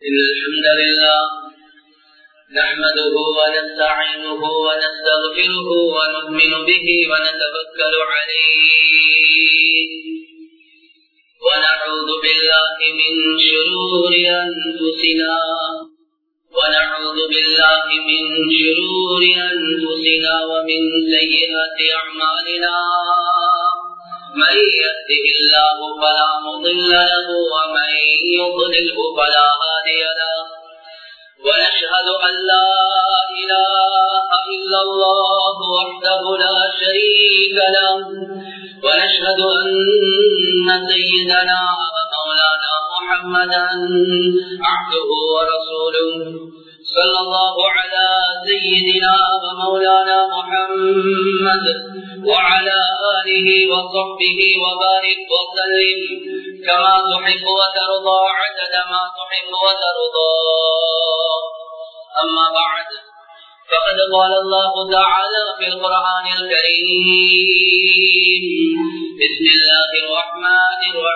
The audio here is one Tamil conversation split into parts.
إن الحمد لله نحمده ونستعينه ونستغفره ونؤمن به ونتوكل عليه ونعوذ بالله من شرور أنفسنا ونعوذ بالله من شرور أنفسنا ومن سيئات أعمالنا من يهده الله فلا مضل له ومن يضلله فلا هادي له ونشهد أن لا إله إلا الله وحده لا شريك له ونشهد أن سيدنا ومولانا محمدا عبده ورسوله صلى الله على سيدنا ومولانا محمد وعلى آله وصحبه وبارك وسلم كما تحب وترضى عدد ما تحب وترضى أما بعد فقد قال الله تعالى في القرآن الكريم بسم الله الرحمن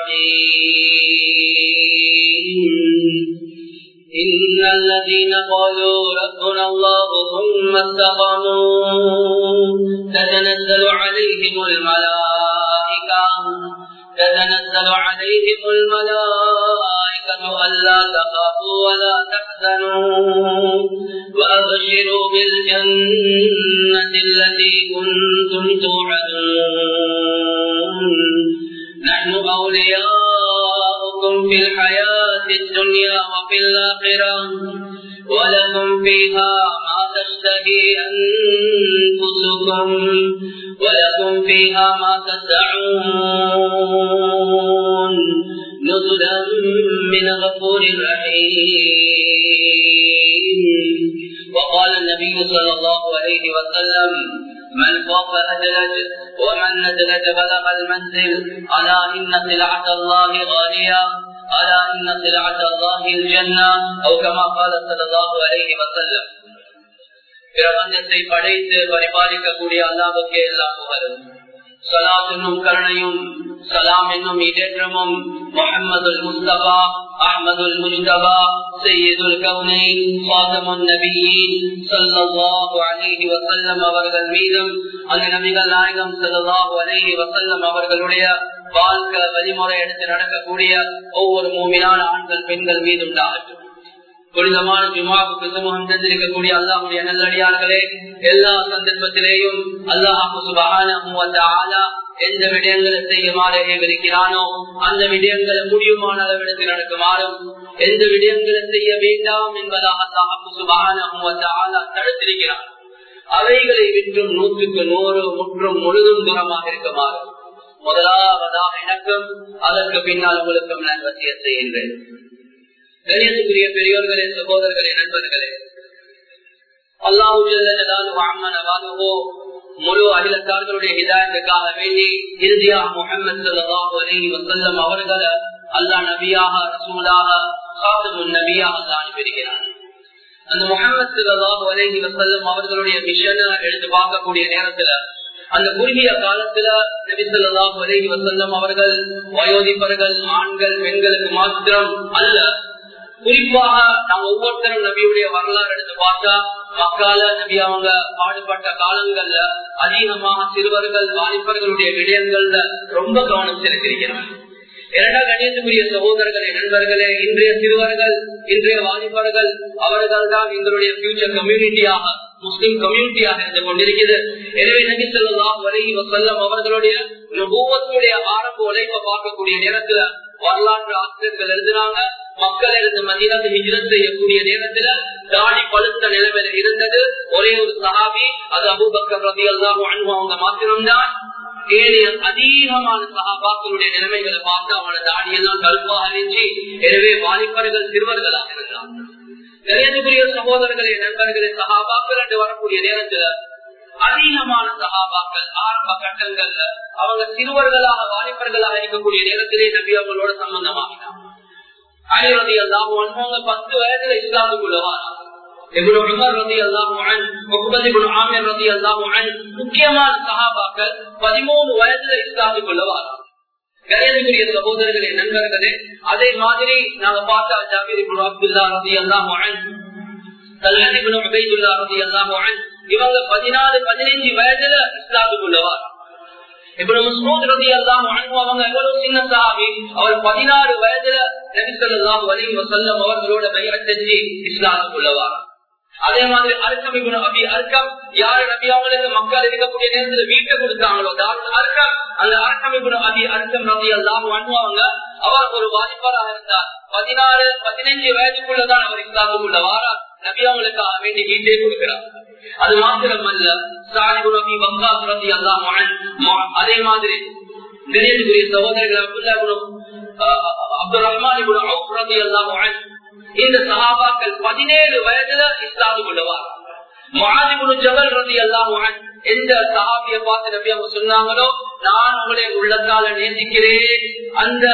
الرحيم إن الذين قالوا ربنا الله ثم استقاموا تتنزل عليهم الملائكة تتنزل عليهم الملائكة ألا تخافوا ولا تحزنوا وأبشروا بالجنة التي كنتم توعدون نحن أولياؤكم في الحياة الدنيا وفي الآخرة ولكم فيها ما تشتهي أنفسكم ولكم فيها ما تدعون نزلا من غفور رحيم وقال النبي صلى الله عليه وسلم من خاف أدلج ومن ندلج بلغ المنزل ألا إن سلعة الله غالية ألا إن سلعة الله الجنة أو كما قال صلى الله عليه وسلم பிரபஞ்சத்தை படைத்து பரிபாலிக்கக்கூடிய அல்லாவுக்கே எல்லாம் புகழும் சலாம் என்னும் கருணையும் சலாம் என்னும் இடேற்றமும் முகமது முஸ்தபா அஹமதுல் முஸ்தபா சையதுல் கவுனைன் சாதமுன் நபியின் சல்லல்லாஹு அலைஹி வஸல்லம் அவர்கள் மீதும் அந்த நபிகள் நாயகம் சல்லல்லாஹு அலைஹி வஸல்லம் அவர்களுடைய வாழ்க்கை வழிமுறை எடுத்து நடக்கக்கூடிய ஒவ்வொரு மூமினான ஆண்கள் பெண்கள் மீதும் உண்டாகட்டும் புனிதமான ஜுமாவுக்கு சமூகம் தந்திருக்கக்கூடிய அல்லாஹுடைய நல்லடியார்களே எல்லா சந்தர்ப்பத்திலேயும் அல்லாஹு சுபகான எந்த விடயங்களை செய்யுமாறு இருக்கிறானோ அந்த விடயங்களை முடியுமான அளவிடத்தில் நடக்குமாறும் எந்த விடயங்களை செய்ய வேண்டாம் என்பதாக அல்லாஹு சுபகான தடுத்திருக்கிறான் அவைகளை விற்றும் நூற்றுக்கு நூறு முற்றும் முழுதும் தூரமாக இருக்குமாறு முதலாவதாக எனக்கும் அதற்கு பின்னால் உங்களுக்கும் நான் வசிய செய்கின்றேன் கணியத்துக்குரிய பெரியோர்களே சகோதரர்களே நண்பர்களே அல்லாஹூ முழு அகிலத்தார்களுடைய ஹிதாயத்துக்காக வேண்டி இறுதியாக முகமது சல்லாஹூ அலஹி வசல்லம் அவர்களை அல்லா நபியாக ரசூலாக சாத்தமுன் நபியாக அல்லா அனுப்பியிருக்கிறார் அந்த முகமது சல்லாஹூ அலஹி வசல்லம் அவர்களுடைய மிஷனை எடுத்து பார்க்கக்கூடிய நேரத்துல அந்த குறுகிய காலத்துல நபிசல்லாஹு அலஹி வசல்லம் அவர்கள் வயோதிப்பர்கள் ஆண்கள் பெண்களுக்கு மாத்திரம் அல்ல குறிப்பாக நாம் ஒவ்வொருத்தரும் நபியுடைய வரலாறு எடுத்து பார்த்தா மக்கால நபி அவங்க பாடுபட்ட காலங்கள்ல அதிகமாக சிறுவர்கள் வாலிபர்களுடைய விடயங்கள்ல ரொம்ப கவனம் செலுத்திருக்கிறார் இரண்டாம் கணியத்துக்குரிய சகோதரர்களே நண்பர்களே இன்றைய சிறுவர்கள் இன்றைய வாலிபர்கள் அவர்கள் தான் எங்களுடைய பியூச்சர் கம்யூனிட்டியாக முஸ்லிம் கம்யூனிட்டியாக இருந்து கொண்டிருக்கிறது எனவே நபி சொல்லலாம் வரைகி வசல்லம் அவர்களுடைய நுபுவத்துடைய ஆரம்ப உழைப்பை பார்க்கக்கூடிய நேரத்துல வரலாற்று ஆசிரியர்கள் எழுதினாங்க மக்கள் இருந்து மதினாக்கு ஹிஜ்ரத் செய்யக்கூடிய நேரத்துல தாடி பழுத்த நிலைமையில இருந்தது ஒரே ஒரு சஹாபி அது அபுபக்கர் ரவி அல்லாஹ் அவங்க மாத்திரம்தான் ஏழைய அதிகமான சகாபாக்களுடைய நிலைமைகளை பார்த்து அவனோட தாடியெல்லாம் கருப்பா அழிஞ்சு எனவே வாலிபர்கள் சிறுவர்களாக இருந்தான் நிறையக்குரிய சகோதரர்களே நண்பர்களே சகாபாக்கள் என்று வரக்கூடிய நேரத்துல அதிகமான சகாபாக்கள் ஆரம்ப கட்டங்கள்ல அவங்க சிறுவர்களாக வாலிபர்களாக இருக்கக்கூடிய நேரத்திலே நபி அவங்களோட சம்பந்தமாகினாங்க அழிவதி எல்லாம் அவங்க பத்து வயதுல இஸ்லாமுக்குள்ளவாரா முக்கியமான சகாபாக்கள் பதிமூணு வயதுல இஸ்லாமுக்குள்ளவாரா கரையதுக்குரிய சகோதரர்களே நண்பர்களே அதே மாதிரி நாங்க பார்த்தா ஜாபீர் இப்னு அப்துல்லா ரலியல்லாஹு அன்ஹு கல்யாணி இப்னு உபைதுல்லா ரலியல்லாஹு அன்ஹு இவங்க பதினாலு பதினைஞ்சு வயதுல இஸ்லாத்துக்குள்ளவார் இப்ப மஸ்மூத் ரதி அல்லாஹ் அவங்க எவ்வளவு சின்ன சாமி அவர் பதினாறு வயதுல நபிசல்லாஹு அலி வசல்லம் அவர்களோட பெயர் செஞ்சு இஸ்லாத்துக்குள்ளவார் அதே மாதிரி அர்க்கம் இப்ப அபி அர்க்கம் யாரு நபி அவங்களுக்கு மக்கள் இருக்கக்கூடிய நேரத்துல வீட்டை கொடுத்தாங்களோ அர்க்கம் அந்த அர்க்கம் இப்ப அபி அர்க்கம் ரதி அல்லாஹ் அவங்க அவர் ஒரு வாலிபராக இருந்தார் பதினாறு பதினைஞ்சு வயதுக்குள்ளதான் அவர் இஸ்லாத்துக்குள்ள வாரார் நபி அவங்களுக்காக வேண்டி வீட்டே கொடுக்கிறார் அது மாத்திரமல்ல சாஹிபு நபி வங்காஸ் ரதி அல்லாஹ் அதே மாதிரி கணேசுக்குரிய சகோதரர்கள் அப்துல்லா அப்துல் ரஹ்மான் ரதி அல்லாஹ் இந்த சகாபாக்கள் பதினேழு வயதுல இஸ்லாமுக்கு உள்ளவார் மாதிபுரு ஜபல் ரதி அல்லாஹ் எந்த சஹாபிய பார்த்து நபி அவங்க சொன்னாங்களோ நான் உங்களை உள்ளத்தால நேசிக்கிறேன் அந்த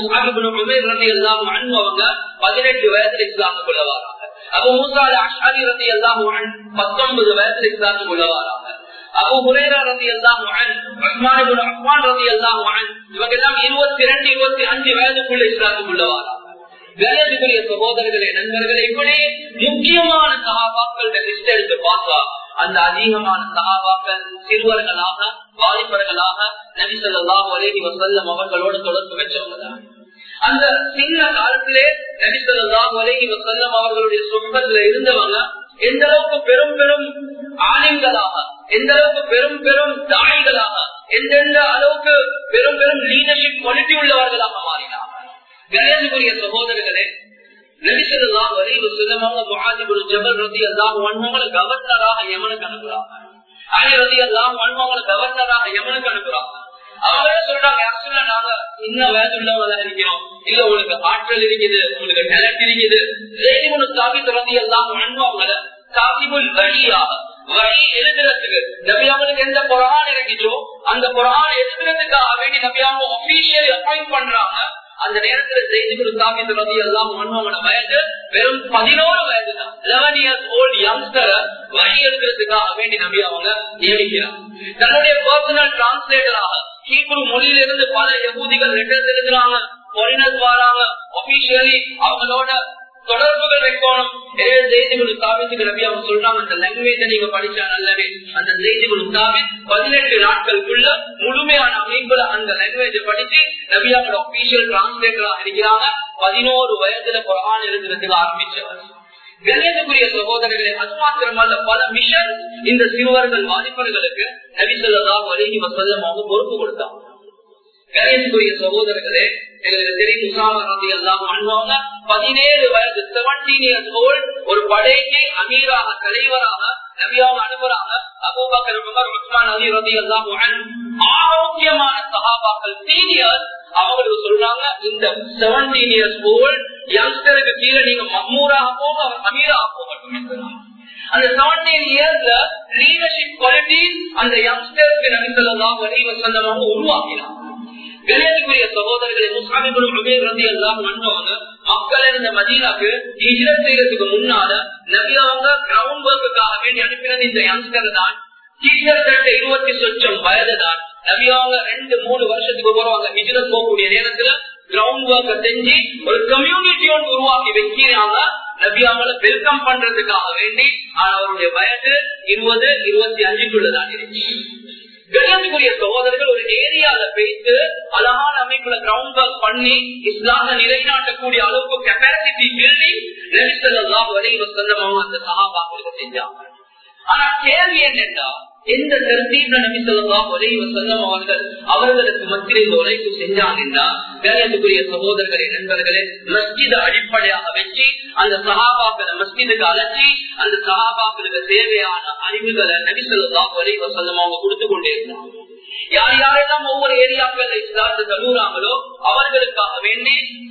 ரதி அல்லாஹ் அவங்க பதினெட்டு வயதுல இஸ்லாமுக்கு உள்ளவாராங்க அபு மூசால அஷாரி ரதி அல்லாஹ் பத்தொன்பது வயசுல இஸ்லாமுக்கு உள்ளவாராங்க அபு ஹுரேரா ரதி அல்லாஹ் ரஹ்மான் ரஹ்மான் ரதி அல்லாஹ் இவங்க எல்லாம் இருபத்தி ரெண்டு இருபத்தி அஞ்சு வயதுக்குள்ள இஸ்லாமுக்கு உள்ளவாராங்க கணேசுக்குரிய சகோதரர்களே நண்பர்களே இப்படி முக்கியமான சகாபாக்கள் லிஸ்ட் எடுத்து பார்த்தா அந்த அதிகமான சகாபாக்கள் சிறுவர்களாக வாலிபர்களாக நபிசல்லாஹு அலேஹி வசல்லம் அவர்களோடு தொடர்பு வச்சவங்க தான் அந்த சின்ன காலத்திலே நபிசல்லாஹு அலேஹி வசல்லம் அவர்களுடைய சொந்தத்துல இருந்தவங்க எந்த அளவுக்கு பெரும் பெரும் ஆலயங்களாக எந்த அளவுக்கு பெரும் பெரும் தாய்களாக எந்தெந்த அளவுக்கு பெரும் பெரும் லீடர்ஷிப் குவாலிட்டி உள்ளவர்களாக மாறினார் கணேசுக்குரிய சகோதரர்களே நபிசல்லாம் வரைவு செல்லவங்க முகாதிபுரு ஜபல் ரதி எல்லாம் வன்மங்களை கவர்னராக யமனுக்கு அனுப்புறாங்க அலி ரதி எல்லாம் வன்மங்களை கவர்னராக யமனுக்கு அனுப்புறாங்க அவங்களே சொல்றாங்க ஆக்சுவலா நாங்க இன்னும் வயது உள்ளவங்க இருக்கிறோம் இல்ல உங்களுக்கு ஆற்றல் இருக்குது உங்களுக்கு டேலண்ட் இருக்குது ஜெயிமுனு சாபித் ரதி எல்லாம் வன்மவங்கள சாபிபுல் வழியாக வழி எழுதுறதுக்கு நபியாவுக்கு எந்த குரான் இறங்கிச்சோ அந்த குரான் எழுதுறதுக்காக வேண்டி நபியாவும் ஒபிஷியல் அப்பாயிண்ட் பண்றாங்க அந்த நேரத்துல செய்தி கொடுத்தாங்க ரவி எல்லாம் மன்னவங்களோட வயது வெறும் பதினோரு வயது தான் லெவன் இயர்ஸ் ஓல்டு யங்ஸ்டரை வழி எடுக்கிறதுக்காக வேண்டி நம்பி அவங்க நியமிக்கிறாங்க தன்னுடைய பர்சனல் டிரான்ஸ்லேட்டராக ஹீப்ரு மொழியிலிருந்து பல யகூதிகள் லெட்டர்ஸ் எழுதுறாங்க ஃபாரினர்ஸ் வராங்க ஒபிஷியலி அவங்களோட தொடர்புகள் வைக்கணும் செய்திகள் ஸ்தாபித்துக்கு ரவி அவங்க சொல்றாங்க அந்த லாங்குவேஜ நீங்க படிச்சா நல்லவே அந்த செய்திகள் ஸ்தாபி பதினெட்டு நாட்களுக்குள்ள முழுமையான அமைப்புல அந்த லாங்குவேஜ படிச்சு நபியாவோட ஒபிஷியல் டிரான்ஸ்லேட்டரா இருக்கிறாங்க பதினோரு வயதுல குரான் எழுதுறதுக்கு ஆரம்பிச்சவர் கணேசக்குரிய சகோதரர்களே அது மாத்திரமல்ல பல மிஷன் இந்த சிறுவர்கள் வாலிபர்களுக்கு நபிசல்லா வலிகி வசல்லம் அவங்க பொறுப்பு கொடுத்தாங்க கணேசக்குரிய சகோதரர்களே எங்களுக்கு தெரியும் உசாமா ரதி எல்லாம் பண்ணுவாங்க பதினேழு வயது செவன்டீன் இயர்ஸ் ஓல்ட் ஒரு படைக்கு அமீராக தலைவராக நபியாக அனுப்புறாங்க அபூபக்கர் உமர் உஸ்மான் அலி ரதி எல்லாம் ஆரோக்கியமான சகாபாக்கள் சீனியர் அவங்களுக்கு சொல்றாங்க இந்த செவன்டீன் இயர்ஸ் ஓல்ட் யங்ஸ்டருக்கு கீழே நீங்க மம்மூராக போக அவர் அமீராக போக மட்டுமே அந்த செவன்டீன் இயர்ஸ்ல லீடர்ஷிப் குவாலிட்டி அந்த யங்ஸ்டருக்கு நபிசல்லாம் வரைவ சொந்தமாக உருவாக்கினாங்க கணேசுக்குரிய சகோதரர்களை முஸ்லாமிகளும் ரதி எல்லாம் நன்றவங்க மக்கள் இருந்த மதீனாக்கு ஹிஜ்ரத் செய்யறதுக்கு முன்னால நபியாவங்க கிரவுண்ட் ஒர்க்குக்காக வேண்டி அனுப்பினது இந்த யங்ஸ்டர் தான் கிட்டத்தட்ட இருபத்தி சொச்சம் வயது தான் நபியாவங்க ரெண்டு மூணு வருஷத்துக்கு வருவாங்க ஹிஜ்ரத் போகக்கூடிய நேரத்துல கிரவுண்ட் ஒர்க்கை செஞ்சு ஒரு கம்யூனிட்டி ஒன்று உருவாக்கி வைக்கிறாங்க நபியாவங்களை வெல்கம் பண்றதுக்காக வேண்டி ஆனா அவருடைய வயது இருபது இருபத்தி அஞ்சுக்குள்ளதான் இருந்துச்சு கண்ணியத்துக்குரிய சகோதரர்கள் ஒரு ஏரியால போயிட்டு அழகான அமைப்புல கிரவுண்ட் ஒர்க் பண்ணி இஸ்லாம நிலைநாட்டக்கூடிய அளவுக்கு கெப்பாசிட்டி பில்டிங் நெரிசல்லாம் வரைவ சொந்தமாக அந்த சகாபாக்களுக்கு செஞ்சாங்க ஆனா கேள்வி என்னென்றா எந்த தருத்தீர்ல நபி சொல்லலாம் வரைவ சொந்தம் அவர்கள் அவர்களுக்கு மத்தியில் இந்த உழைப்பு செஞ்சாங்கன்னா கண்ணியத்துக்குரிய சகோதரர்களே நண்பர்களே மஸ்ஜித அடிப்படையாக வச்சு அந்த சகாபாக்களை மஸ்ஜிதுக்கு அழைச்சி அந்த சகாபாக்களுக்கு தேவையான அறிவுகளை நபி சொல்லலாம் வரைவ சொந்தம் அவங்க கொடுத்து கொண்டே இருந்தாங்க யார் யாரெல்லாம் ஒவ்வொரு ஏரியாக்கள் இஸ்லாத்து தழுவுறாங்களோ அவர்களுக்காக வேண்டி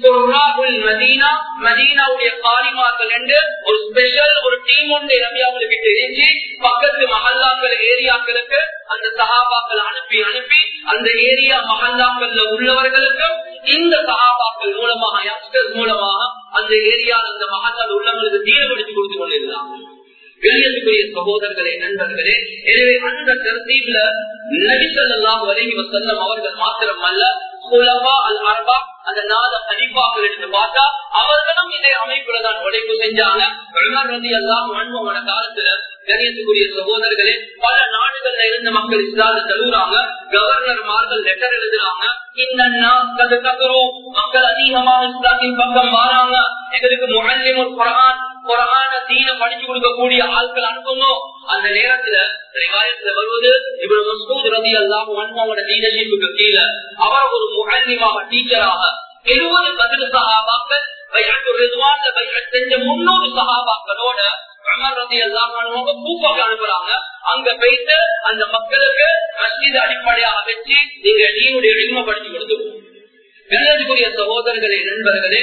மதீனா மதீனாவுடைய காலிமார்கள் என்று ஒரு ஸ்பெஷல் ஒரு டீம் ஒன்று நபி அவங்களுக்கு தெரிஞ்சு பக்கத்து மஹல்லாக்கள் ஏரியாக்களுக்கு அந்த சகாபாக்கள் அனுப்பி அனுப்பி அந்த ஏரியா மஹல்லாக்கள்ல உள்ளவர்களுக்கு இந்த சகாபாக்கள் மூலமாக யங்ஸ்டர்ஸ் மூலமாக அந்த ஏரியா அந்த மஹல்லால் உள்ளவங்களுக்கு தீர்வெடுத்து கொடுத்து கொண்டிருந்தாங்க வெளியத்துக்குரிய சகோதரர்களே நண்பர்களே எனவே அந்த தர்த்தீப்ல நடிசல்லாம் வரைகி வசல்லம் அவர்கள் மாத்திரம் அல்ல அந்த நாத கலிப்பாக்கள் எடுத்து பார்த்தா அவர்களும் இதே அமைப்புல தான் உழைப்பு செஞ்சாங்க வந்து எல்லாம் மண்மோட காலத்துல கணியத்துக்குரிய சகோதரர்களே பல நாடுகள்ல இருந்த மக்கள் இஸ்லாத தழுவுறாங்க கவர்னர்மார்கள் லெட்டர் எழுதுறாங்க மக்கள் அதிகமாக இஸ்லாத்தின் பக்கம் வராங்க எங்களுக்கு முகல்லிம் குரான் குரான தீன படிச்சு கொடுக்கக்கூடிய ஆட்கள் அனுப்பணும் அந்த நேரத்துல ரிவாயத்துல வருவது இவ்வளவு மசூத் ரதி அல்லாம் அவனோட லீடர்ஷிப்புக்கு கீழே அவர் ஒரு முகல்லிமாக டீச்சராக எழுபது பதில் சகாபாக்கள் செஞ்ச முன்னூறு சகாபாக்களோட அனுப்புறாங்க அங்க போயிட்டு அந்த மக்களுக்கு மஸ்ஜித் அடிப்படையாக வச்சு நீங்க நீனுடைய எளிமை படிச்சு கொடுத்துருவோம் கணேசுக்குரிய சகோதரர்களே நண்பர்களே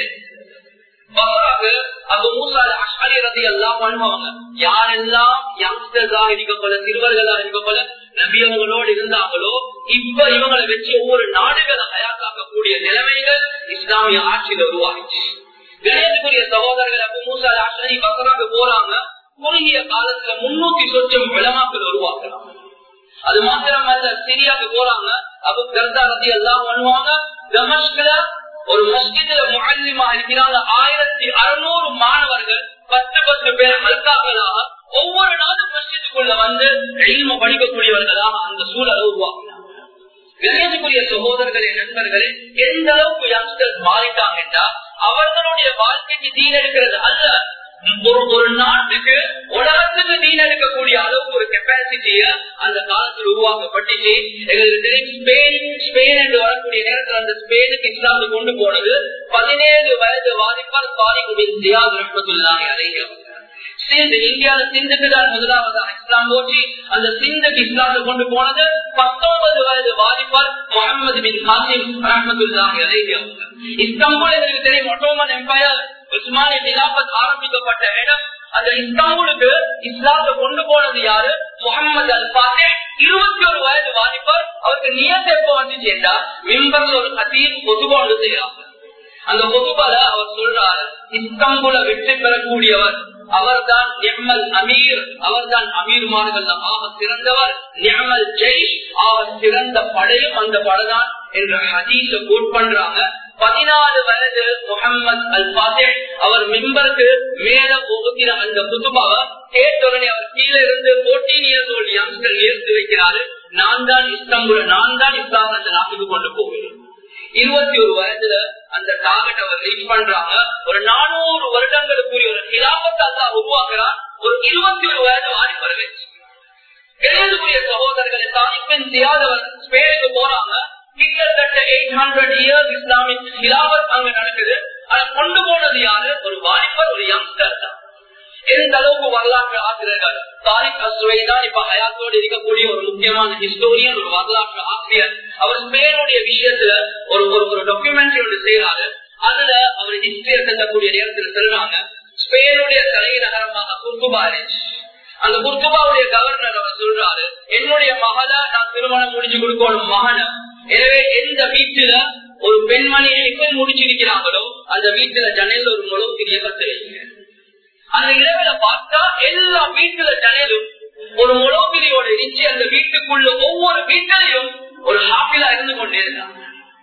யாரெல்லாம் யங்ஸ்டர்ஸா இருக்கப்போல சிறுவர்களா இருக்கப்போல நபியவங்களோடு இருந்தாங்களோ இப்ப இவங்களை வச்சு ஒவ்வொரு நாடுகளை தயாராக்கக்கூடிய நிலைமைகள் இஸ்லாமிய ஆட்சியில உருவாகிச்சு கணேசுக்குரிய சகோதரர்கள் அப்ப மூசா ஆட்சி பக்கராக போறாங்க குறுகிய காலத்துல முன்னூத்தி சொச்சம் விளமாக்கள் உருவாக்குறாங்க அது மாத்திரம் அல்ல சிரியாவுக்கு போறாங்க அப்ப கர்த்தா ரத்தி எல்லாம் பண்ணுவாங்க தமஸ்கில ஒரு மஸ்ஜித்ல முகல்லிமா இருக்கிறாங்க ஆயிரத்தி அறுநூறு மாணவர்கள் பத்து பத்து பேர் மல்காக்களாக ஒவ்வொரு நாளும் மஸ்ஜிதுக்குள்ள வந்து எளிம படிக்கக்கூடியவர்களாக அந்த சூழலை உருவாக்கினாங்க கணேசக்குரிய சகோதரர்களே நண்பர்களே எந்த அளவுக்கு யங்ஸ்டர்ஸ் மாறிட்டாங்க என்றால் அவர்களுடைய வாழ்க்கைக்கு தீன் எடுக்கிறது அல்ல ஒரு ஒரு நாட்டுக்கு உலகத்துக்கு தீன் எடுக்கக்கூடிய அளவுக்கு ஒரு கெப்பாசிட்டிய அந்த காலத்தில் உருவாக்கப்பட்டுச்சு எங்களுக்கு தெரியும் ஸ்பெயின் ஸ்பெயின் என்று வரக்கூடிய நேரத்தில் அந்த ஸ்பெயினுக்கு இஸ்லாந்து கொண்டு போனது பதினேழு வயது வாதிப்பார் சாலிகுபின் ஜியாத் ரஹமத்துல்லாஹி அலைஹி சிந்து இந்தியாவில சிந்துக்கு தான் முதலாவதாக இஸ்லாம் போச்சு அந்த சிந்துக்கு இஸ்லாத்தை கொண்டு போனது பத்தொன்பது வயது வாலிபர் முகமது பின் காசிம் ரஹமத்துல்லாஹி அலைஹி இஸ்தாம்பூல் எனக்கு தெரியும் ஒட்டோமன் எம்பையர் உஸ்மானிய நிலாபத் ஆரம்பிக்கப்பட்ட இடம் அந்த இஸ்தாம்பூலுக்கு இஸ்லாத்தை கொண்டு போனது யாரு முகமது அல் பாத்தே இருபத்தி ஒரு வயது வாலிபர் அவருக்கு நியத்து எப்போ வந்துச்சு என்றா மிம்பர்ல ஒரு கதீர் பொதுவா ஒன்று செய்யறாங்க அந்த பொதுபால அவர் சொல்றார் இஸ்தாம்புல வெற்றி பெறக்கூடியவர் அவர்தான் எம்எல் அமீர் அவர்தான் அமீர்மார்கள் ஆக சிறந்தவர் எம்எல் ஜெய்ஷ் ஆக சிறந்த படையும் அந்த படைதான் என்ற ஹதீஸ கோட் பண்றாங்க பதினாலு வயது முகமது அல் பாத்தே அவர் மிம்பருக்கு மேல ஒதுக்கிற அந்த குத்துபாவை கேட்டவுடனே அவர் கீழே இருந்து போர்டீன் இயர்ஸ் ஓல்டு யங்ஸ்டர் எடுத்து வைக்கிறாரு நான் தான் இஸ்தாம்புல நான் தான் இஸ்லாம் அந்த நாட்டுக்கு கொண்டு போகிறேன் இருபத்தி ஒரு வயதுல அந்த டார்கெட் அவர் ரீச் பண்றாங்க ஒரு நானூறு வருடங்களுக்குரிய ஒரு கிலாபத்தை அல்லா உருவாக்குறான் ஒரு இருபத்தி ஒரு வயது வாரி வரவேற்று எழுதுக்குரிய சகோதரர்களை தாய்ப்பெண் செய்யாதவர் ஸ்பெயினுக்கு போறாங்க கிட்டத்தட்ட எயிட் ஹண்ட்ரட் இயர்ஸ் இஸ்லாமிக் கிலாபத் அங்க நடக்குது அதை கொண்டு போனது யாரு ஒரு வாலிபர் ஒரு யங்ஸ்டர் தான் எந்த அளவுக்கு வரலாற்று ஆசிரியர்கள் தாரிக் அசுவை தான் இப்ப ஹயாத்தோடு இருக்கக்கூடிய ஒரு முக்கியமான ஹிஸ்டோரியன் ஒரு வரலாற்று ஆசிரியர் அவர் ஸ்பெயினுடைய விஷயத்துல ஒரு ஒரு ஒரு டாக்குமெண்ட்ரி ஒன்று செய்யறாரு அதுல அவர் ஹிஸ்டரி எடுக்கக்கூடிய நேரத்தில் சொல்றாங்க ஸ்பெயினுடைய தலைநகரமாக குர்துபாரிச் அந்த குர்துபாவுடைய கவர்னர் அவர் சொல்றாரு என்னுடைய மகளை நான் திருமணம் முடிச்சு கொடுக்கணும் மகனை எனவே எந்த வீட்டுல ஒரு பெண்மணியை எப்ப முடிச்சிருக்கிறாங்களோ அந்த வீட்டுல ஜன்னல் ஒரு முழு பெரிய கத்து வைங்க அந்த இரவுல பார்த்தா எல்லா வீட்டுல ஜனலும் ஒரு முளோபிரியோட இருந்துச்சு அந்த வீட்டுக்குள்ள ஒவ்வொரு வீட்டிலையும் ஒரு ஹாப்பிலா இருந்து கொண்டே இருந்தாங்க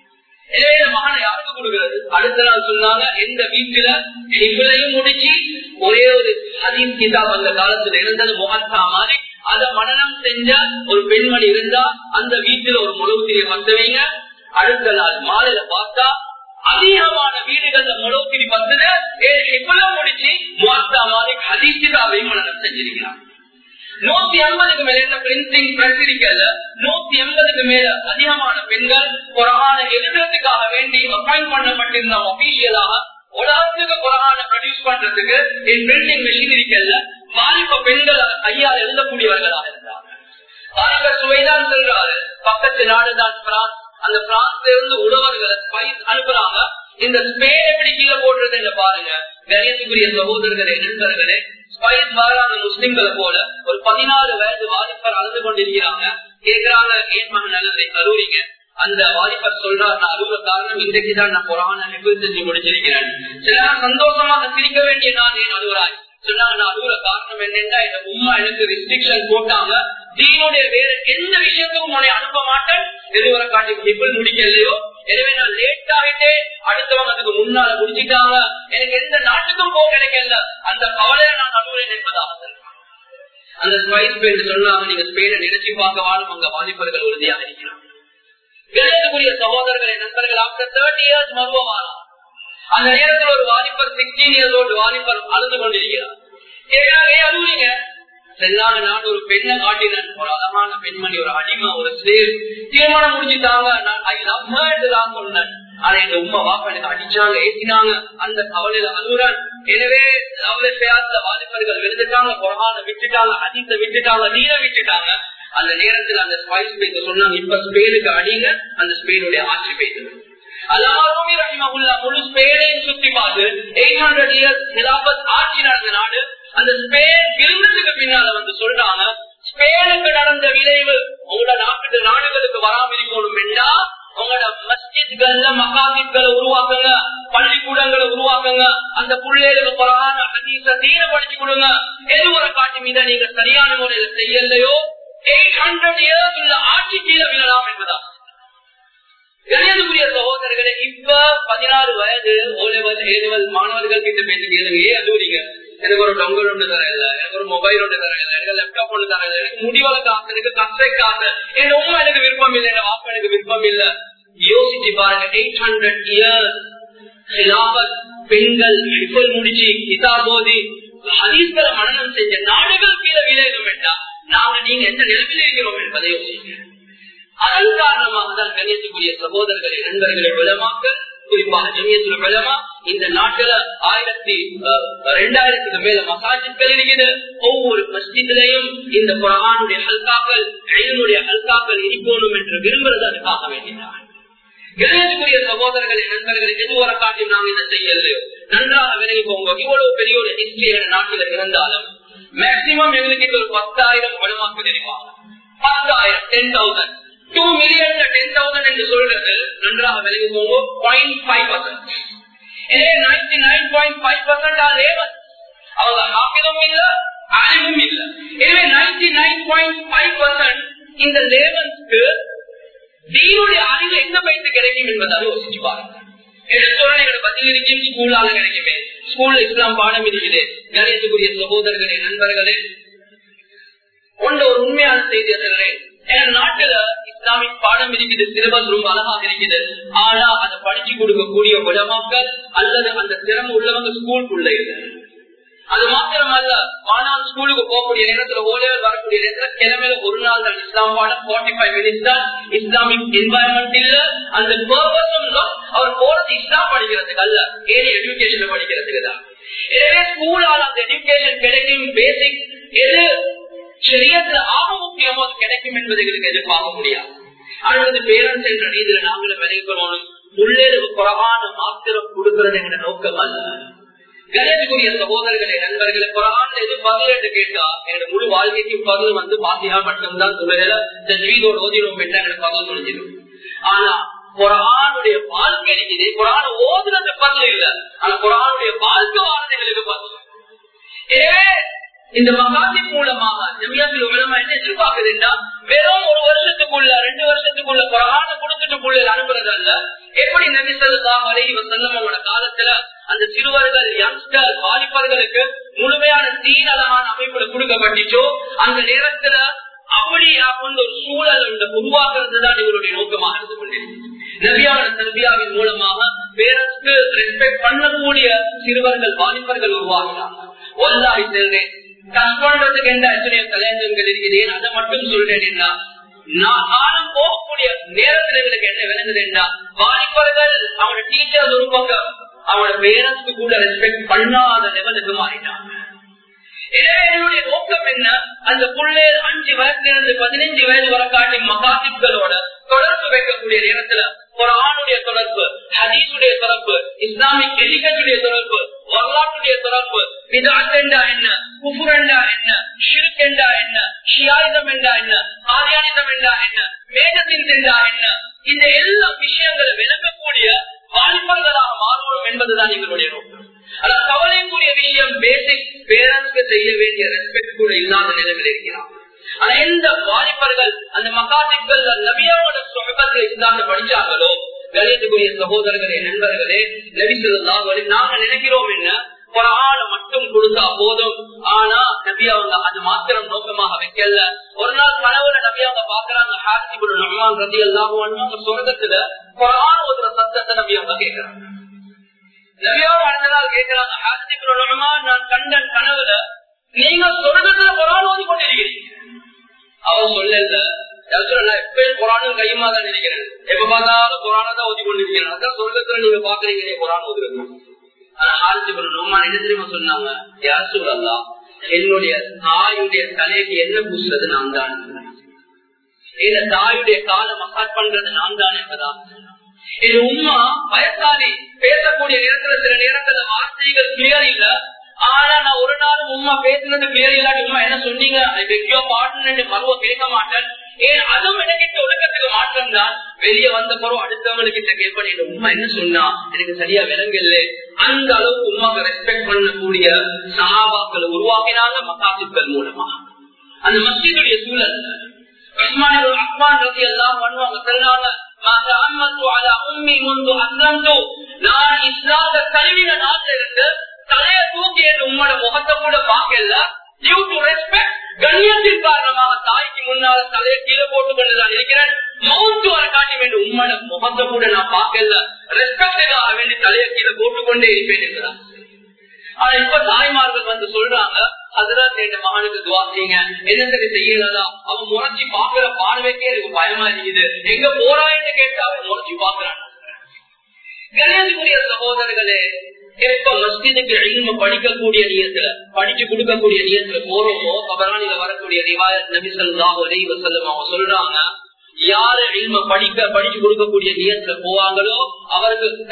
மகனை யாருக்கு கொடுக்கிறது அடுத்த நாள் சொன்னாங்க எந்த வீட்டுல இவ்வளையும் முடிச்சு ஒரே ஒரு ஹதீஸ் கிதாப் அந்த காலத்துல இருந்தது முகத்தா மாதிரி அத மனநம் செஞ்ச ஒரு பெண்மணி இருந்தா அந்த வீட்டுல ஒரு முழுத்திரிய வந்தவங்க அடுத்த நாள் மாலையில பார்த்தா அதிகமான வீடுகள்ல முழுக்கிரி பத்துல இவ்வளவு முடிச்சு முகத்தா மாதிரி ஹதீசிதாவை மனநம் செஞ்சிருக்கிறான் நூத்தி ஐம்பதுக்கு மேல என்ன பிரிண்டிங் பிரஸ் இருக்கல நூத்தி எண்பதுக்கு மேல அதிகமான பெண்கள் குரான எழுதுறதுக்காக வேண்டி அப்பாயிண்ட் பண்ணப்பட்டிருந்த அபிஷியலாக உலகத்துக்கு குரான ப்ரொடியூஸ் பண்றதுக்கு பிரிண்டிங் மிஷின் இருக்கல வாலிப பெண்கள் கையால் எழுதக்கூடியவர்களாக இருந்தாங்க வாலிப சுவைதான் சொல்றாரு பக்கத்து நாடுதான் பிரான்ஸ் அந்த பிரான்ஸ்ல இருந்து உழவர்களை ஸ்பைஸ் அனுப்புறாங்க இந்த ஸ்பெயின் எப்படி கீழே போடுறது பாருங்க கணேசுக்குரிய சகோதரர்களே நண்பர்களே ஸ்பைஸ் மாறாத முஸ்லிம்களை போல ஒரு பதினாலு வயது வாலிபர் அழுது கொண்டிருக்கிறாங்க கேட்கிறாங்க ஏன் மகன் நல்லதை கல்லூரிங்க அந்த வாலிபர் சொல்றார் நான் அழுவ காரணம் இன்றைக்கு தான் நான் புறான நிபுணி செஞ்சு முடிச்சிருக்கிறேன் சில சந்தோஷமாக சிரிக்க வேண்டிய நான் ஏன் அழுவராய் சொன்னாங்க நான் அழுகுற காரணம் என்னன்னா எங்க உமா எனக்கு ரெஸ்ட்ரிக்ஷன் போட்டாங்க தீனுடைய வேற எந்த விஷயத்துக்கும் உன்னை அனுப்ப மாட்டேன் எதுவரை காட்டி டிபிள் முடிக்கலையோ எனவே நான் லேட் ஆகிட்டே அடுத்தவங்க அதுக்கு முன்னால முடிச்சிட்டாங்க எனக்கு எந்த நாட்டுக்கும் போக கிடைக்கல அந்த கவலையை நான் அழுகுறேன் என்பதாக அந்த ஸ்பைஸ் பேர் சொன்னாங்க நீங்க ஸ்பெயினை நினைச்சு பார்க்க வாழும் அங்க வாலிபர்கள் உறுதியாக இருக்கிறாங்க விளையாட்டுக்குரிய சகோதரர்களை நண்பர்கள் ஆஃப்டர் தேர்ட்டி இயர்ஸ் மருவமானா அந்த நேரத்தில் ஒரு வாலிபர் சிக்ஸ்டீன் இயர்ஸ் ஓல்டு வாலிபர் அழுது கொண்டிருக்கிறார் கேட்கிறாங்க ஏன் அழுகுறீங்க செல்லாத நான் ஒரு பெண்ணை காட்டினேன் ஒரு அழகான பெண்மணி ஒரு அடிமை ஒரு சேல் தீர்மானம் முடிச்சுட்டாங்க நான் ஐ லவ் தான் சொன்னேன் ஆனா எங்க உமா வாப்பா எனக்கு அடிச்சாங்க ஏற்றினாங்க அந்த கவலையில அழுகுறான் எனவே லவ்ல வாலிபர்கள் விழுந்துட்டாங்க குரான விட்டுட்டாங்க அதித்த விட்டுட்டாங்க நீரை விட்டுட்டாங்க அந்த நேரத்தில் அந்த ஸ்பைஸ் பேச சொன்னாங்க இப்ப ஸ்பெயினுக்கு அடிங்க அந்த ஸ்பெயினுடைய ஆட்சி பெய்தது முழு ஸ்பெயினையும் சுத்தி பார்த்து எயிட் ஹண்ட்ரட் இயர்ஸ் நிலாபத் ஆட்சி நடந்த நாடு அந்த ஸ்பெயின் விருந்ததுக்கு பின்னால வந்து சொல்றாங்க ஸ்பெயினுக்கு நடந்த விளைவு உங்களோட நாட்டு நாடுகளுக்கு வராம இருக்கணும் என்றா உங்களோட மஸ்ஜித்கள்ல மகாதிப்களை உருவாக்குங்க பள்ளிக்கூடங்களை உருவாக்குங்க அந்த பிள்ளைகளுக்கு புறான ஹதீச தீர படிச்சு கொடுங்க எது ஒரு காட்டு மீத நீங்க சரியான முறையில செய்யலையோ எயிட் ஹண்ட்ரட் இயர்ஸ் உள்ள ஆட்சி கீழே விழலாம் என்பதா கணியத்துக்குரிய சகோதரர்களே இப்ப பதினாறு வயது ஓலெவல் ஏழுவல் மாணவர்கள் கிட்ட பேசி கேளுங்க ஏன் அதுவீங்க எனக்கு ஒரு டொங்கல் ஒன்று தரையில எனக்கு ஒரு மொபைல் ஒன்று தரையில எனக்கு லேப்டாப் ஒன்று தரையில எனக்கு முடிவள காசு எனக்கு கசை காசு என் உமா எனக்கு விருப்பம் இல்லை என் வாப்பா எனக்கு விருப்பம் இல்ல யோசிச்சு பாருங்க எயிட் ஹண்ட்ரட் இயர்ஸ் பெண்கள் ரிஃபல் முடிச்சு கிதாபோதி ஹதீஸ்களை மனநம் செஞ்ச நாடுகள் கீழே விளையும் வேண்டாம் நாங்க நீங்க எந்த நிலைமையில இருக்கிறோம் என்பதை யோசிங்க அதன் காரணமாக தான் கணியத்துக்குரிய சகோதரர்களை நண்பர்களை விளமாக்க குறிப்பாக ஜமியத்துல விளமா இந்த நாட்டுல ஆயிரத்தி ரெண்டாயிரத்துக்கு மேல மசாஜித்கள் இருக்குது ஒவ்வொரு மஸ்ஜிதிலையும் இந்த குரானுடைய ஹல்காக்கள் எழுனுடைய ஹல்காக்கள் இருக்கணும் என்று விரும்புறது அதுக்காக வேண்டினார் கணேசக்குரிய சகோதரர்களை நண்பர்களை எது வர காட்டியும் நாங்க இதை செய்யலையோ நன்றாக விலகி போங்க இவ்வளவு பெரிய ஒரு ஹிஸ்டரி நாட்டில் இருந்தாலும் மேக்சிமம் எங்களுக்கு ஒரு பத்தாயிரம் வலுமாக்கு தெரியுமா பத்தாயிரம் ten thousand two million ten thousand என்று சொல்றது நன்றாக விலகி போங்க point five percent ninety nine point five percent ஆர் ஏவன் அவங்க ஆக்கிரமும் இல்ல ஆலிமும் இல்ல எனவே ninety nine point five percent இந்த லேவன்ஸ்க்கு தீனுடைய அறிவு எந்த பயிற்சி கிடைக்கும் என்பதாக யோசிச்சு பாருங்க பதில் இருக்கும் ஸ்கூலால கிடைக்குமே ஸ்கூல்ல இஸ்லாம் பாடம் இருக்குது கணேசக்குரிய சகோதரர்களே நண்பர்களே கொண்ட ஒரு உண்மையான செய்தி சொல்றேன் என் நாட்டுல இஸ்லாமிக் பாடம் இருக்குது சிலபஸ் ரொம்ப அழகாக இருக்குது ஆனா அதை படிச்சு கொடுக்கக்கூடிய உலமாக்கள் அல்லது அந்த திறமை உள்ளவங்க ஸ்கூலுக்குள்ள இல்லை அது மாத்திரமல்ல ஆனால் ஸ்கூலுக்கு போகக்கூடிய நேரத்துல ஓலைகள் வரக்கூடிய நேரத்துல கிழமையில ஒரு நாள் தான் இஸ்லாம் பாடம் ஃபார்ட்டி ஃபைவ் மினிட்ஸ் தான் இஸ்லாமிக் என்வாயன்மெண்ட் இல்ல அந்த பர்பஸும் அவர் போறது இஸ்லாம் படிக்கிறதுக்கு அல்ல ஏறி எஜுகேஷன் படிக்கிறதுக்கு தான் எனவே ஸ்கூலால் அந்த எஜுகேஷன் கிடைக்கும் பேசிக் எது சரியத்துல ஆக முக்கியமோ அது கிடைக்கும் என்பதை எங்களுக்கு எதிர்பார்க்க முடியாது அடுத்தது பேரண்ட்ஸ் என்ற ரீதியில நாங்களும் விளைவிக்கணும் உள்ளேருக்கு குறவான மாத்திரம் கொடுக்கிறது என்ற நோக்கம் அல்ல கணேசக்குரிய சகோதரர்களே நண்பர்களே குரான் எது பதில் என்று கேட்டா என்னோட முழு வாழ்க்கைக்கு பதில் வந்து பாத்தியா மட்டும்தான் சொல்லுகிற ஜீதோட ஓதிடும் என்று எனக்கு பதில் முடிஞ்சிடும் ஆனா குரானுடைய வாழ்க்கை இருக்குது குரான ஓதுறது பதில் இல்ல ஆனா குரானுடைய வாழ்க்கை வார்த்தைகளுக்கு பதில் எனவே இந்த மகாதி மூலமாக ஜமியாத்தில் உலமா என்ன எதிர்பார்க்குதுன்னா வெறும் ஒரு வருஷத்துக்குள்ள ரெண்டு வருஷத்துக்குள்ள குரான கொடுத்துட்டு புள்ள அனுப்புறது அல்ல எப்படி நபி சொல்லா வரைவி செல்லும் அவங்களோட காலத்துல அந்த சிறுவர்கள் யங்ஸ்டர் வாலிபர்களுக்கு முழுமையான தீனலமான அமைப்புல கொடுக்கப்பட்டுச்சோ அந்த நேரத்துல அப்படியா கொண்ட ஒரு சூழல் உருவாக்குறது தான் இவருடைய நோக்கமாக இருந்து கொண்டிருக்கிறது நபியான தர்பியாவின் மூலமாக பேரத்துக்கு ரெஸ்பெக்ட் பண்ணக்கூடிய சிறுவர்கள் வாலிபர்கள் உருவாகினாங்க ஒல்லாஹி செல்றேன் கஷ்டன்றதுக்கு எந்த எத்தனையோ கல்யாணங்கள் இருக்கிறேன் அதை மட்டும் சொல்றேன் நானும் போகக்கூடிய நேரத்தில் எங்களுக்கு என்ன விளங்குதுன்னா வாலிபர்கள் அவனோட டீச்சர்ஸ் ஒரு பக்கம் அவனோட பேரண்ட்ஸ்க்கு கூட ரெஸ்பெக்ட் பண்ணாத லெவலுக்கு மாறிட்டாங்க எனவே என்னுடைய நோக்கம் என்ன அந்த புள்ளே அஞ்சு வயசுல பதினஞ்சு வயது வரை காட்டி மகாசிப்களோட தொடர்பு வைக்கக்கூடிய நேரத்துல ஒரு ஆணுடைய தொடர்பு ஹதீசுடைய தொடர்பு இஸ்லாமிக் எலிகத்துடைய தொடர்பு வரலாற்றுடைய தொடர்பு விதாண்டா என்ன குஃபுரண்டா என்ன ஷிருக்கெண்டா என்ன ஷியாயுதம் என்றா என்ன ஆரியானிதம் என்றா என்ன மேகத்தின் என்றா என்ன இந்த எல்லா விஷயங்களை விளங்கக்கூடிய வாலிபர்களாக மாறுவோம் என்பதுதான் எங்களுடைய நோக்கம் அதான் கவலைக்குரிய விஷயம் பேசிக் பேரண்ட்ஸ்க்கு செய்ய வேண்டிய ரெஸ்பெக்ட் கூட இல்லாத நிலைமையில் இருக்கிறான் ஆனா எந்த வாலிபர்கள் அந்த மகாசிக்கள் நபியாவோட சொகத்தில் இஸ்லாத்தை படிச்சாங்களோ கணியத்துக்குரிய சகோதரர்களே நண்பர்களே நபி சொல்லலாம் நாங்க நினைக்கிறோம் என்ன குரான மட்டும் கொடுத்தா போதும் ஆனா நபி அவங்க அது மாத்திரம் நோக்கமாக வைக்கல ஒரு நாள் கனவுல நபி அவங்க பாக்குறாங்க ஹாசிபுல் ரஹ்மான் ரதி எல்லாம் அவங்க சொர்க்கத்துல குரான் ஒரு சத்தத்தை நபி அவங்க கேட்கிறாங்க நபியாவும் அடுத்த நாள் கேட்கிறாங்க ஹாசிபுல் ரஹ்மான் நான் கண்டன் கனவுல நீங்க சொர்க்கத்துல குரான் ஓதி கொண்டிருக்கிறீங்க அவன் சொல்லல எப்பயும் குரானும் கையுமா தான் நினைக்கிறேன் எப்ப பார்த்தாலும் குரான தான் ஓதி கொண்டிருக்கிறேன் அதான் சொர்க்கத்துல நீங்க பாக்குறீங்க குரான் ஓதுறது சொன்னாங்க யார் சொல்லலாம் என்னுடைய தாயுடைய தலைக்கு என்ன பூசுறது நான் தான் இந்த தாயுடைய காலை மசாஜ் பண்றது நான் தான் என்பதா இது உமா வயசாளி பேசக்கூடிய நேரத்துல சில நேரத்துல வார்த்தைகள் கிளியர் இல்ல ஆனா நான் ஒரு நாளும் உமா பேசுனது கிளியர் இல்லாட்டி உமா என்ன சொன்னீங்க வெக்கியோ பாட்டுன்னு மருவ கேட்க மாட்டேன் ஏன் அதுவும் எனக்கிட்ட உலகத்துக்கு மாற்றம் தான் வெளியே வந்த பிறகு அடுத்தவங்களுக்கு கேட்பேன் உமா என்ன சொன்னா எனக்கு சரியா விளங்கல அந்த அளவுக்கு உமாவை ரெஸ்பெக்ட் பண்ணக்கூடிய சகாபாக்களை உருவாக்கினாங்க மக்காசிப்கள் மூலமா அந்த மஸ்ஜிதுடைய சூழல் அக்மான் ரதி எல்லாம் பண்ணுவாங்க சொன்னாங்க நான் இஸ்லாத கல்வின நாட்டில இருந்து தலைய தூக்கி உங்களோட முகத்தை கூட பார்க்கல டியூ டு ரெஸ்பெக்ட் கண்ணியத்தின் காரணமாக தாய்க்கு முன்னால தலையை கீழே போட்டு கொண்டுதான் இருக்கிறேன் மவுத்து வர காட்டி வேண்டும் உம்மோட முகத்தை கூட நான் பார்க்கல ரெஸ்பெக்டுக்காக வேண்டி தலையை கீழே போட்டு கொண்டே இருப்பேன் என்கிறார் ஆனா இப்ப தாய்மார்கள் வந்து சொல்றாங்க அதுதான் என் மகனுக்கு துவா செய்யுங்க என்ன சரி செய்யலதா அவன் முறைச்சி பாக்குற பார்வைக்கே எனக்கு பயமா இருக்குது எங்க போறான்னு கேட்டு அவன் முறைச்சி பாக்குறான் கணேசக்குரிய சகோதரர்களே எப்ப மஸ்ஜிதுக்கு இல்ம படிக்கக்கூடிய நியத்துல படிச்சு கொடுக்கக்கூடிய நியத்துல போறோமோ கபரானில வரக்கூடிய ரிவாயத் நபி சொல்லாஹு அலைஹி வஸல்லம் அவங்க சொல்றாங்க யாரு இல்ம படிக்க படிச்சு கொடுக்கக்கூடிய நியத்துல போவாங்களோ அவருக்கு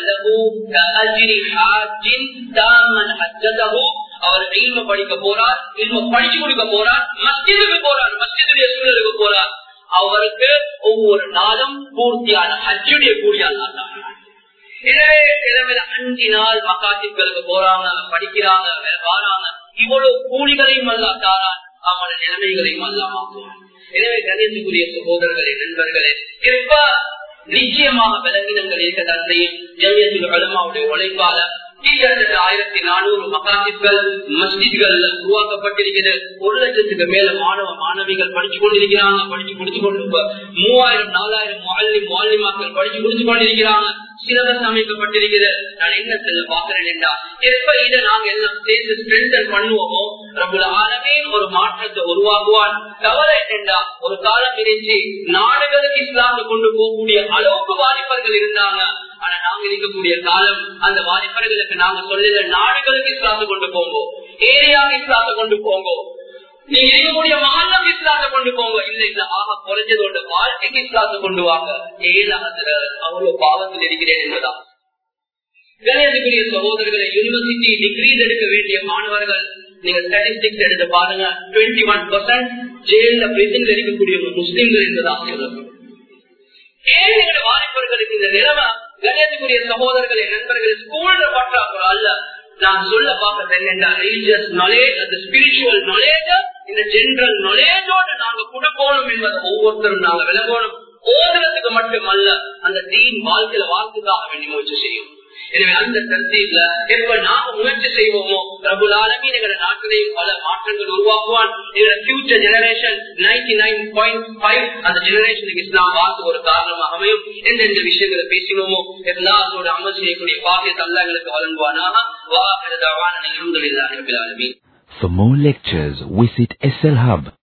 அவர் இல்ம படிக்க போறார் இல்ம படிச்சு கொடுக்க போறார் மஸ்ஜிதுக்கு போறார் மஸ்ஜிதுடைய சூழலுக்கு போறார் அவருக்கு ஒவ்வொரு நாளும் பூர்த்தியான ஹஜ்ஜுடைய கூடிய அல்லா எனவே கிழமையில அஞ்சு நாள் மக்காசிப்களுக்கு போறாங்க படிக்கிறாங்க வாராங்க இவ்வளவு கூலிகளையும் அல்லா தாரான் அவனோட நிலைமைகளையும் அல்லாமாக்குவான் எனவே கணேசுக்குரிய சகோதரர்களே நண்பர்களே இப்ப நிச்சயமாக பலவீனங்கள் இருக்கத்தான் செய்யும் ஜெயத்தில் அலுமாவுடைய உழைப்பால கிட்டத்தட்ட ஆயிரத்தி நானூறு மகாசிப்கள் மஸ்ஜித்கள் உருவாக்கப்பட்டிருக்கிறது ஒரு லட்சத்துக்கு மேல மாணவ மாணவிகள் படிச்சு கொண்டிருக்கிறாங்க படிச்சு முடிச்சு கொண்டு மூவாயிரம் நாலாயிரம் மாலி மாலிமாக்கள் படிச்சு முடிச்சு கொண்டிருக்கிறாங்க சிலபஸ் அமைக்கப்பட்டிருக்கிறது நான் என்ன செல்ல பாக்குறேன் என்றா எப்ப இதை நாங்க எல்லாம் சேர்ந்து ஸ்ட்ரென்தன் பண்ணுவோமோ பிரபுல ஆலமே ஒரு மாற்றத்தை உருவாக்குவான் கவலை என்னென்றா ஒரு காலம் இருந்துச்சு நாடுகளுக்கு இஸ்லாத்தை கொண்டு போகக்கூடிய அளவுக்கு வாலிபர்கள் இருந்தாங்க ஆனா நாங்க இருக்கக்கூடிய காலம் அந்த வாலிபர்களுக்கு நாங்க சொல்லல நாடுகளுக்கு இஸ்லாத்தை கொண்டு போங்க ஏரியாவுக்கு இஸ்லாத்தை கொண்டு போங்க நீங்க இருக்கக்கூடிய மகல்லம் இஸ்லாத்தை கொண்டு போங்க இல்ல இல்ல ஆக குறைஞ்சது ஒன்று வாழ்க்கைக்கு இஸ்லாத்தை கொண்டு வாங்க ஏழாவது அவ்வளவு பாவத்தில் இருக்கிறேன் என்பதா கணேசக்குரிய சகோதரர்களை யூனிவர்சிட்டி டிகிரிஸ் எடுக்க வேண்டிய மாணவர்கள் நீங்க ஸ்டாட்டிஸ்டிக்ஸ் எடுத்து பாருங்க டுவெண்ட்டி ஒன் பர்சன்ட் ஜெயில பிரிசன்ல இருக்கக்கூடிய முஸ்லிம்கள் என்பதாக சொல்லணும் ஏன் எங்களுடைய வாலிபர்களுக்கு இந்த நிலைமை கணேசக்குரிய சகோதரர்களை நண்பர்கள் ஸ்கூல்ல பற்றாக்குற அல்ல நான் சொல்ல பார்க்கறது என்னென்னா ரிலிஜியஸ் நாலேஜ் அந்த ஸ்பிரிச்சுவல் நாலேஜ் இந்த ஜெனரல் நாலேஜோடு நாங்க கொடுக்கணும் என்பதை ஒவ்வொருத்தரும் நாங்க விளங்கணும் ஓதுறதுக்கு மட்டுமல்ல அந்த தீன் வாழ்க்கையில வாழ்க்கைக்காக வேண்டி முயற்சி செய்யும் எனவே அந்த கருத்தில எப்ப நாம முயற்சி செய்வோமோ பிரபுலாலமி எங்களை நாட்டிலேயும் பல மாற்றங்கள் உருவாக்குவான் எங்களோட future generation ninety nine point five அந்த ஜெனரேஷனுக்கு இஸ்லாம் வாழ்த்து ஒரு காரணமாக அமையும் எந்தெந்த விஷயங்களை பேசினோமோ எல்லாத்தோட அமல் செய்யக்கூடிய பாக்கியத்தை அல்ல எங்களுக்கு வழங்குவானாக வாஹிரதாவான அலமதுல்லாஹி ரபில் ஆலமீன் For more lectures, visit SL Hub